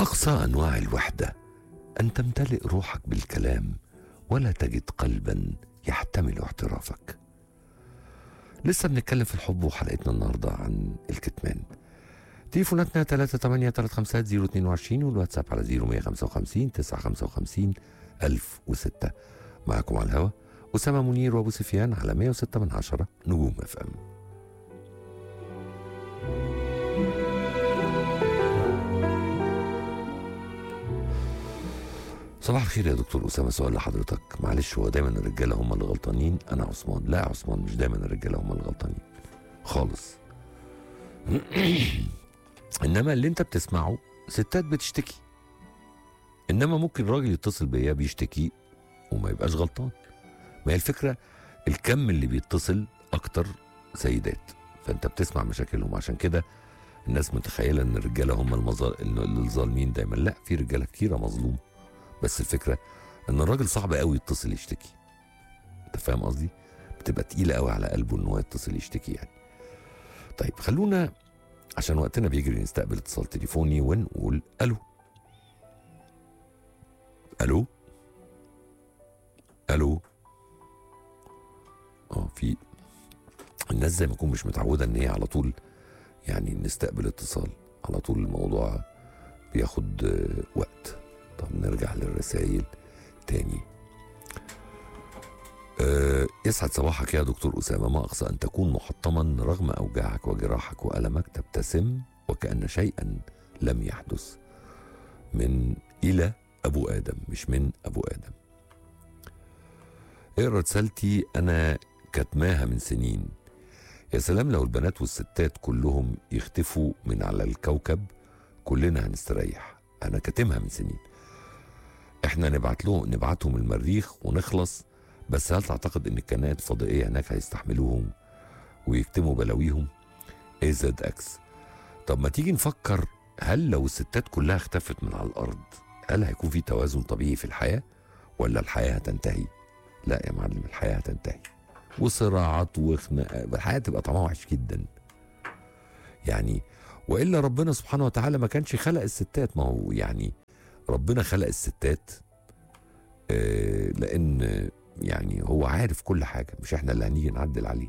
أقصى أنواع الوحدة أن تمتلئ روحك بالكلام ولا تجد قلبا يحتمل اعترافك لسه بنتكلم في الحب وحلقتنا النهاردة عن الكتمان تليفوناتنا 3835022 والواتساب على 0155 955 1006 معكم على الهوا أسامة منير وأبو سفيان على 106 من عشرة نجوم اف ام صباح الخير يا دكتور أسامة سؤال لحضرتك معلش هو دايما الرجالة هم اللي غلطانين أنا عثمان لا يا عثمان مش دايما الرجالة هم اللي غلطانين خالص إنما اللي أنت بتسمعه ستات بتشتكي إنما ممكن راجل يتصل بيا بيشتكي وما يبقاش غلطان ما هي الفكرة الكم اللي بيتصل أكتر سيدات فأنت بتسمع مشاكلهم عشان كده الناس متخيلة إن الرجالة هم المظل... الظالمين دايما لا في رجالة كتيرة مظلومة بس الفكره ان الراجل صعب قوي يتصل يشتكي انت فاهم قصدي بتبقى تقيله قوي على قلبه ان هو يتصل يشتكي يعني طيب خلونا عشان وقتنا بيجري نستقبل اتصال تليفوني ونقول الو الو الو اه في الناس زي ما تكون مش متعوده ان هي على طول يعني نستقبل اتصال على طول الموضوع بياخد آه، وقت طب نرجع للرسائل تاني أه يسعد صباحك يا دكتور أسامة ما أقصى أن تكون محطما رغم أوجاعك وجراحك وألمك تبتسم وكأن شيئا لم يحدث من إلى أبو آدم مش من أبو آدم اقرا رسالتي أنا كتماها من سنين يا سلام لو البنات والستات كلهم يختفوا من على الكوكب كلنا هنستريح أنا كاتمها من سنين احنا نبعت لهم نبعتهم المريخ ونخلص بس هل تعتقد ان الكائنات الفضائيه هناك هيستحملوهم ويكتموا بلاويهم اي زد اكس طب ما تيجي نفكر هل لو الستات كلها اختفت من على الارض هل هيكون في توازن طبيعي في الحياه ولا الحياه هتنتهي لا يا معلم الحياه هتنتهي وصراعات وخناقات الحياه تبقى طعمها وحش جدا يعني والا ربنا سبحانه وتعالى ما كانش خلق الستات ما هو يعني ربنا خلق الستات آه، لان يعني هو عارف كل حاجه مش احنا اللي هنيجي نعدل عليه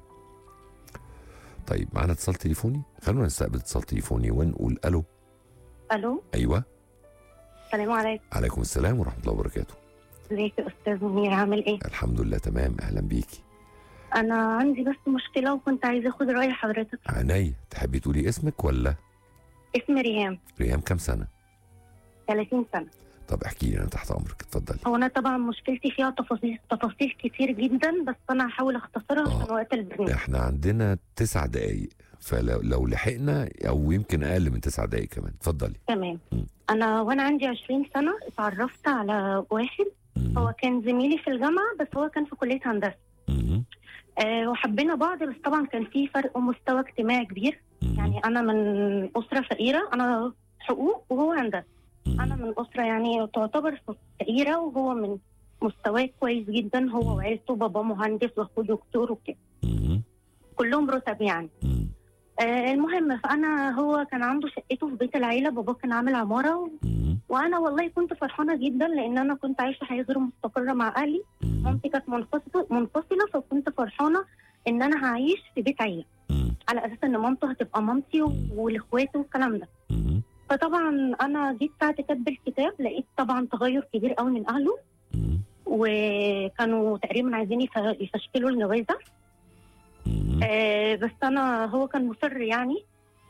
طيب معانا اتصال تليفوني خلونا نستقبل اتصال تليفوني ونقول الو الو ايوه السلام عليكم عليكم السلام ورحمه الله وبركاته ازيك يا استاذ منير عامل ايه الحمد لله تمام اهلا بيكي انا عندي بس مشكله وكنت عايزه اخد راي حضرتك عينيا تحبي تقولي اسمك ولا اسمي ريهام ريهام كام سنه 30 سنه طب احكي لي انا تحت امرك اتفضلي هو انا طبعا مشكلتي فيها تفاصيل تفاصيل كتير جدا بس انا هحاول اختصرها آه. عشان وقت البرنامج احنا عندنا تسع دقايق فلو لو لحقنا او يمكن اقل من تسع دقايق كمان اتفضلي تمام م. انا وانا عندي 20 سنه اتعرفت على واحد مم. هو كان زميلي في الجامعه بس هو كان في كليه هندسه مم. أه وحبينا بعض بس طبعا كان في فرق مستوى اجتماعي كبير مم. يعني انا من اسره فقيره انا حقوق وهو هندسه مم. انا من اسره يعني تعتبر فقيره وهو من مستواه كويس جدا هو وعيلته بابا مهندس واخوه دكتور وكده مم. كلهم رتب يعني مم. آه المهم فانا هو كان عنده شقته في بيت العيله بابا كان عامل عماره و... مم. وانا والله كنت فرحانه جدا لان انا كنت عايشه حياه غير مستقره مع اهلي مم. مامتي كانت منفصله منفصله فكنت فرحانه ان انا هعيش في بيت عيله مم. على اساس ان مامته هتبقى مامتي و- والاخوات والكلام ده مم. فطبعا انا جيت ساعه كتب الكتاب لقيت طبعا تغير كبير قوي من اهله مم. وكانوا تقريبا عايزين يف- يفشكلوا الجوازه مم. آه بس انا هو كان مصر يعني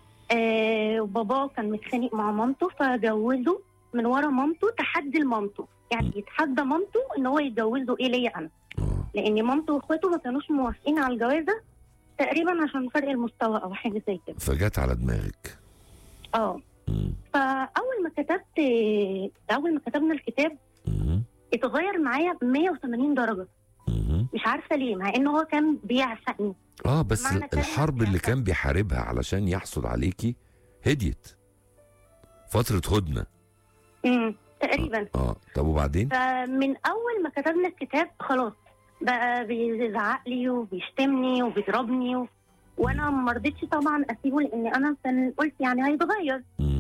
آه وباباه كان متخانق مع مامته فجوزه من ورا مامته تحدي لمامته يعني يتحدى مامته ان هو يتجوزه ايه ليا انا آه. لان مامته واخواته ما كانوش موافقين على الجوازه تقريبا عشان فرق المستوى او حاجه زي كده فجت على دماغك اه مم. فاول ما كتبت اول ما كتبنا الكتاب مم. اتغير معايا 180 درجه مم. مش عارفه ليه مع ان هو كان بيعشقني اه بس معنى كلمة الحرب اللي كان بيحاربها علشان يحصل عليكي هديت فترة هدنة امم تقريبا اه طب وبعدين فمن اول ما كتبنا الكتاب خلاص بقى بيزعق لي وبيشتمني وبيضربني و... وانا ما رضيتش طبعا اسيبه لان انا كان قلت يعني هيتغير مم.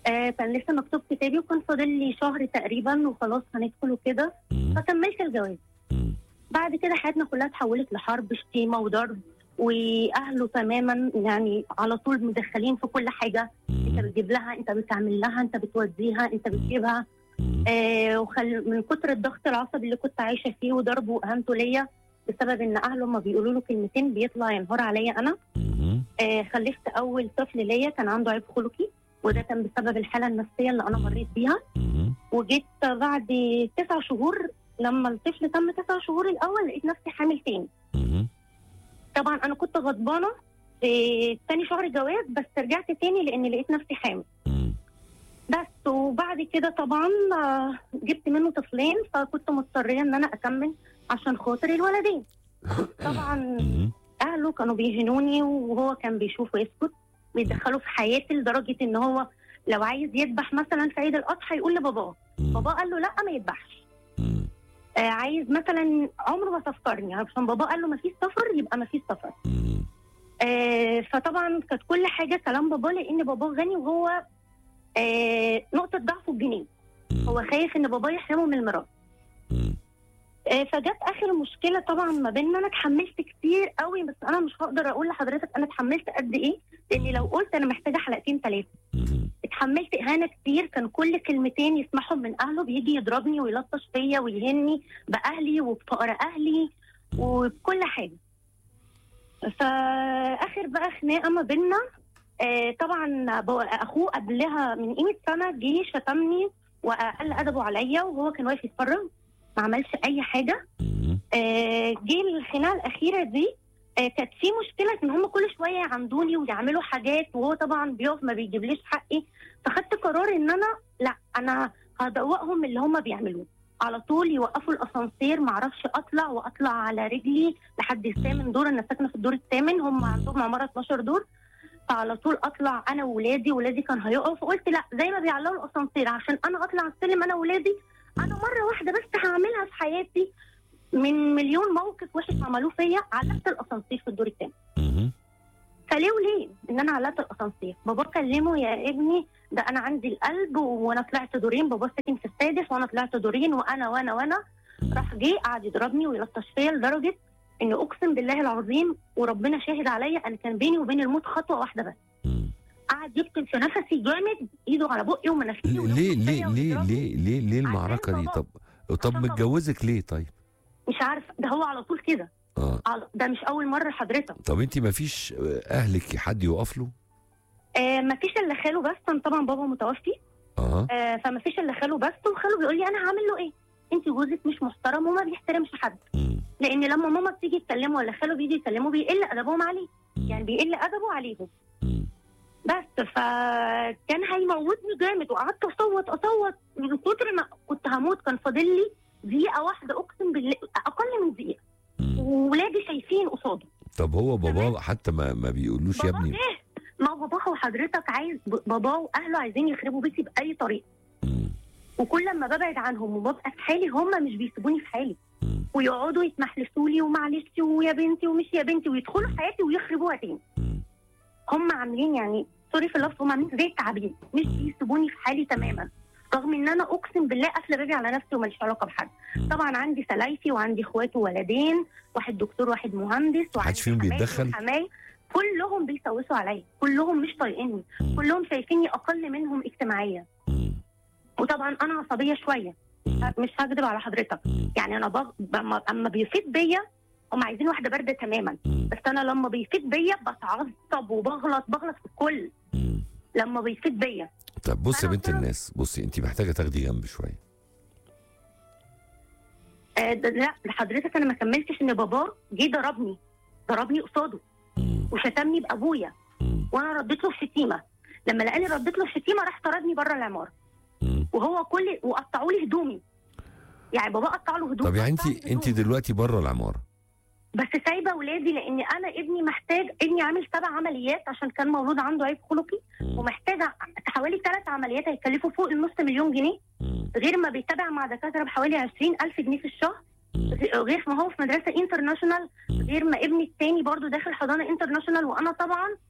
آه كان لسه مكتوب كتابي وكان فاضل لي شهر تقريبا وخلاص هندخل وكده مم. فكملت الجواز مم. بعد كده حياتنا كلها اتحولت لحرب شتيمه وضرب واهله تماما يعني على طول مدخلين في كل حاجه انت مم. بتجيب لها انت بتعمل لها انت بتوديها انت بتجيبها مم. آه وخل من كتر الضغط العصبي اللي كنت عايشه فيه وضربه واهانته ليا بسبب ان اهله لما بيقولوا له كلمتين بيطلع ينهار عليا انا مم. آه خلفت اول طفل ليا كان عنده عيب خلقي وده كان بسبب الحاله النفسيه اللي انا مريت بيها مم. وجيت بعد تسع شهور لما الطفل تم تسع شهور الاول لقيت نفسي حامل تاني مم. طبعا انا كنت غضبانه في تاني شهر جواز بس رجعت تاني لان لقيت نفسي حامل مم. بس وبعد كده طبعا آه، جبت منه طفلين فكنت مضطريه ان انا اكمل عشان خاطر الولدين طبعا مم. اهله كانوا بيهنوني وهو كان بيشوف ويسكت بيدخلوا في حياتي لدرجه ان هو لو عايز يذبح مثلا في عيد الاضحى يقول لباباه مم. بابا قال له لا ما يذبحش مم. آه عايز مثلا عمره ما سفرني عشان بابا قال له ما فيش سفر يبقى ما فيش سفر مم. آه فطبعا كانت كل حاجه كلام بابا لان بابا غني وهو آه نقطه ضعفه الجنيه هو خايف ان بابا يحرمه من الميراث مم. آه فجت اخر مشكله طبعا ما بيننا انا اتحملت كتير قوي بس انا مش هقدر اقول لحضرتك انا اتحملت قد ايه لان لو قلت انا محتاجه حلقتين ثلاثه مم. اتحملت اهانه كتير كان كل كلمتين يسمعهم من اهله بيجي يضربني ويلطش فيا ويهني باهلي وبفقر اهلي وبكل حاجه فاخر بقى خناقه ما بيننا آه طبعا ب- اخوه قبلها من قيمه سنه جه شتمني واقل ادبه عليا وهو كان واقف يتفرج ما عملش اي حاجه مم. آه، جه الخناقه الاخيره دي آه، كانت في مشكله ان هم كل شويه يعندوني ويعملوا حاجات وهو طبعا بيقف ما بيجيبليش حقي فخدت قرار ان انا لا انا هدوقهم اللي هم بيعملوه على طول يوقفوا الاسانسير ما اعرفش اطلع واطلع على رجلي لحد الثامن دور انا ساكنه في الدور الثامن هم عندهم عماره 12 دور فعلى طول اطلع انا وولادي ولادي كان هيقف فقلت لا زي ما بيعلقوا الاسانسير عشان انا اطلع السلم انا وولادي انا مره واحده بس هعملها في حياتي من مليون موقف وحش عملوه فيا علقت الاسانسير في الدور الثاني مم. فليه وليه ان انا علقت الاسانسير بابا كلمه يا ابني ده انا عندي القلب وانا طلعت دورين بابا ساكن في السادس وانا طلعت دورين وانا وانا وانا راح جه قعد يضربني ويلطش فيا لدرجه ان اقسم بالله العظيم وربنا شاهد عليا انا كان بيني وبين الموت خطوه واحده بس مم. قعد يكتم في نفسي جامد ايده على بقي ومناخيري ليه ويلطش ليه فيا ليه ويضربني. ليه ليه ليه المعركه دي بابا. طب طب عشان بابا. متجوزك ليه طيب مش عارفه ده هو على طول كده اه على- ده مش اول مره حضرتك طب انت ما فيش اهلك حد يقف له آه ما فيش الا خاله بس أنا طبعا بابا متوفي اه آه فما فيش الا خاله بس وخاله بيقول لي انا هعمل له ايه انت جوزك مش محترم وما بيحترمش حد مم. لان لما ماما بتيجي تكلمه ولا خاله بيجي يكلمه بيقل ادبهم عليه مم. يعني بيقل ادبه عليهم مم. بس فكان هيموتني جامد وقعدت اصوت اصوت من كتر ما كنت هموت كان فاضل لي دقيقه واحده اقسم بالله اقل من دقيقه مم. وولادي شايفين قصاده طب هو بابا حتى ما ما بيقولوش يا بابا ابني ايه ما هو باباه وحضرتك عايز باباه واهله عايزين يخربوا بيتي باي طريقه مم. وكل ما ببعد عنهم وببقى في حالي هم مش بيسيبوني في حالي مم. ويقعدوا يتمحلسوا لي ومعلش ويا بنتي ومش يا بنتي ويدخلوا حياتي ويخربوها تاني مم. هم عاملين يعني سوري في اللفظ هم عاملين زي التعابين مش بيسيبوني في حالي تماما رغم ان انا اقسم بالله قافله بابي على نفسي وماليش علاقه بحد طبعا عندي سلايفي وعندي اخوات وولدين واحد دكتور واحد مهندس وعندي محدش فيهم حماتي بيتدخل؟ وحماي كلهم بيسوسوا عليا كلهم مش طايقيني مم. كلهم شايفيني اقل منهم اجتماعيا مم. وطبعا انا عصبيه شويه مم. مش هكدب على حضرتك مم. يعني انا بغ... اما أما بيفيد بيا هم عايزين واحده بارده تماما مم. بس انا لما بيفيد بيا بتعصب وبغلط بغلط في الكل مم. لما بيفيد بيا طب بصي يا أنا بنت قلت له- الناس بصي انت محتاجه تاخدي جنب شويه آه ده- لا حضرتك انا ما كملتش ان باباه جه ضربني ضربني قصاده مم. وشتمني بابويا مم. وانا رديت له الشتيمه لما لقاني رديت له الشتيمه راح طردني بره العماره مم. وهو كل وقطعوا لي هدومي يعني بابا قطع له هدومي طب يعني قطع لي انت انت هدومي. دلوقتي بره العماره بس سايبه ولادي لان انا ابني محتاج ابني عامل سبع عمليات عشان كان مولود عنده عيب خلقي مم. ومحتاجه حوالي ثلاث عمليات هيكلفوا فوق النص مليون جنيه مم. غير ما بيتابع مع دكاتره بحوالي 20000 جنيه في الشهر مم. غير ما هو في مدرسه انترناشونال غير ما ابني التاني برضو داخل حضانه انترناشونال وانا طبعا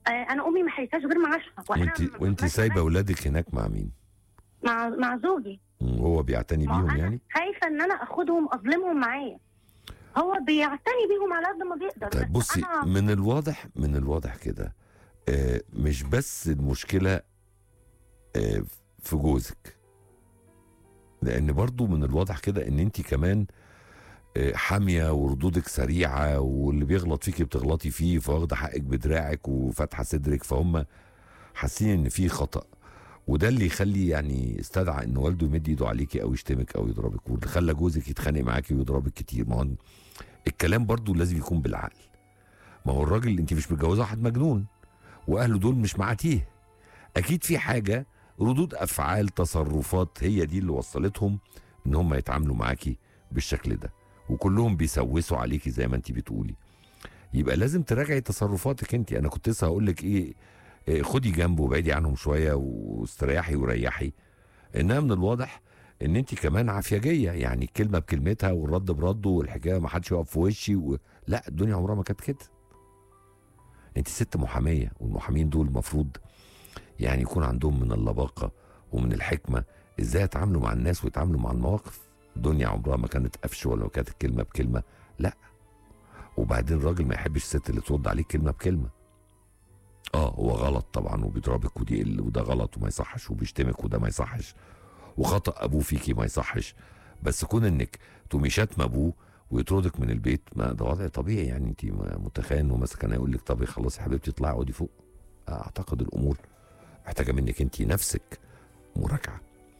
آه انا امي ما حيتهاش غير معاشها وانت وانت سايبه اولادك هناك مع مين مع مع زوجي مم، هو بيعتني ما هو بيهم أنا يعني خايفه ان انا اخدهم اظلمهم معايا هو بيعتني بيهم على قد ما بيقدر طيب بس بصي أنا من الواضح من الواضح كده آه، مش بس المشكله آه، في جوزك لان برضو من الواضح كده ان انت كمان آه، حاميه وردودك سريعه واللي بيغلط فيكي بتغلطي فيه فواخده حقك بدراعك وفاتحه صدرك فهم حاسين ان في خطا وده اللي يخلي يعني استدعى ان والده يمد ايده عليكي او يشتمك او يضربك واللي خلى جوزك يتخانق معاكي ويضربك كتير ما هو الكلام برضو لازم يكون بالعقل ما هو الراجل انت مش متجوزه واحد مجنون واهله دول مش معاتيه اكيد في حاجه ردود افعال تصرفات هي دي اللي وصلتهم ان هم يتعاملوا معاكي بالشكل ده وكلهم بيسوسوا عليكي زي ما انت بتقولي يبقى لازم تراجعي تصرفاتك انت انا كنت لسه هقول لك ايه إيه، خدي جنبه وبعدي عنهم شويه واستريحي وريحي انها من الواضح ان انت كمان عافيجيه يعني الكلمه بكلمتها والرد برده والحكايه ما حدش يقف في وشي و... لا الدنيا عمرها ما كانت كده انت ست محاميه والمحامين دول المفروض يعني يكون عندهم من اللباقه ومن الحكمه ازاي يتعاملوا مع الناس ويتعاملوا مع المواقف الدنيا عمرها ما كانت قفش ولا كانت الكلمه بكلمه لا وبعدين الراجل ما يحبش الست اللي ترد عليه كلمه بكلمه اه هو غلط طبعا وبيضربك ودي ال- وده غلط وما يصحش وبيشتمك وده ما يصحش وخطا ابوه فيكي ما يصحش بس كون انك تقومي شاتمه ابوه ويطردك من البيت ما ده وضع طبيعي يعني انت متخيل انه مثلا كان هيقول لك طب خلاص يا حبيبتي اطلعي اقعدي فوق اعتقد الامور محتاجه منك انت نفسك مراجعه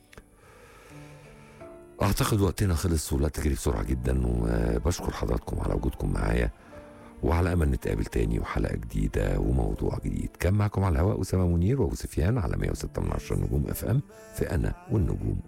اعتقد وقتنا خلص والوقت جري بسرعه جدا وبشكر حضراتكم على وجودكم معايا وعلى امل نتقابل تاني وحلقه جديده وموضوع جديد كان معكم على الهواء اسامه منير وابو سفيان على 106 من 10 نجوم اف ام في انا والنجوم